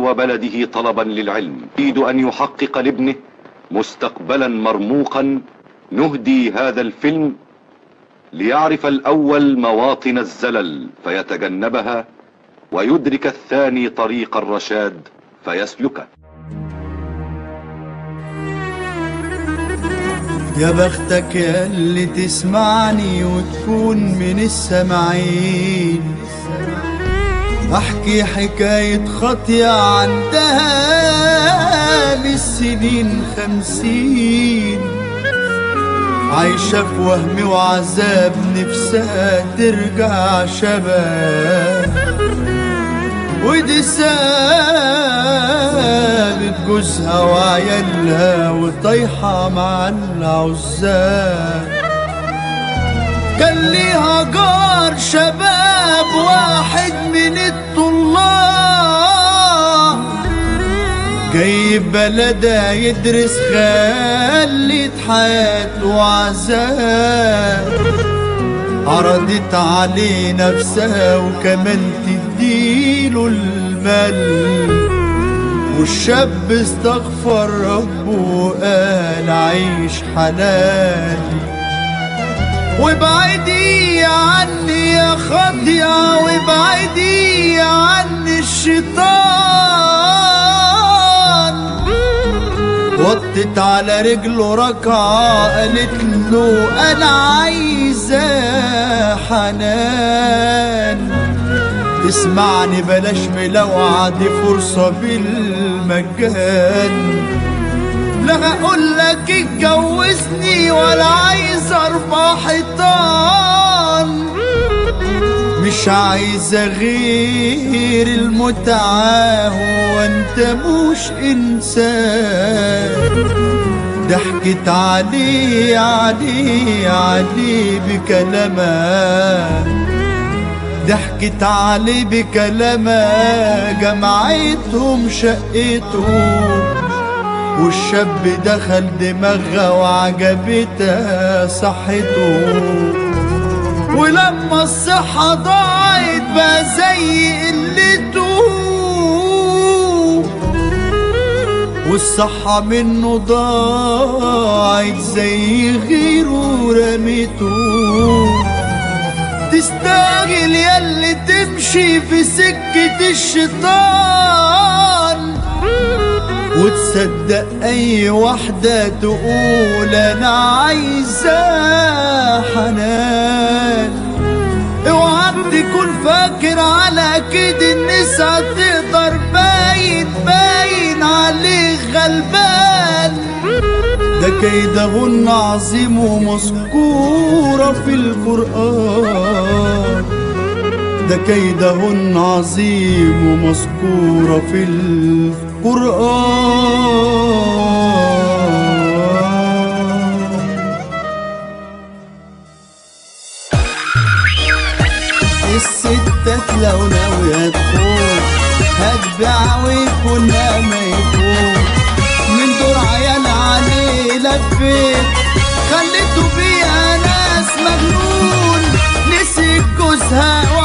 وبلده طلبا للعلم يريد ان يحقق لابنه مستقبلا مرموقا نهدي هذا الفيلم ليعرف الاول مواطن الزلل فيتجنبها ويدرك الثاني طريق الرشاد فيسلكه يا بختك يا اللي تسمعني وتكون من السامعين احكي حكاية خطية عندها للسنين خمسين عايشة في وهم وعذاب نفسها ترجع شباب ودي سابت جوزها وعيالها وطايحة مع العزاب كان ليها جار شباب واحد من الطلاب جاي بلدها يدرس خلت حياته عذاب عرضت عليه نفسها وكمان تديله المال والشاب استغفر ربه وقال عيش حلالي وابعدي عني يا خاطية وابعدي عني الشيطان وطت على رجله ركعة قالت له أنا عايزة حنان اسمعني بلاش ملوعة دي فرصة بالمجان لا هقول لك اتجوزني ولا عايز اربع حيطان مش عايزة غير المتعة هو انت مش انسان ضحكت عليه عليه عليه بكلامها ضحكت عليه بكلامها جمعتهم شقتهم والشاب دخل دماغها وعجبتها صحته ولما الصحة ضاعت بقى زي قلته والصحة منه ضاعت زي غيره رميته تستاهل ياللي تمشي في سكة الشيطان وتصدق اي واحدة تقول انا عايزة حنان اوعاك تكون فاكر على كده النساء تقدر باين باين عليه غلبان ده كيدهن عظيم ومذكورة في القرآن ده كيدهن عظيم ومذكورة في القرآن الستات لو ناوية تخون هتبيع ويكون ما يكون من دور عيال عليه لفيت خليته بيها ناس مجنون نسي جوزها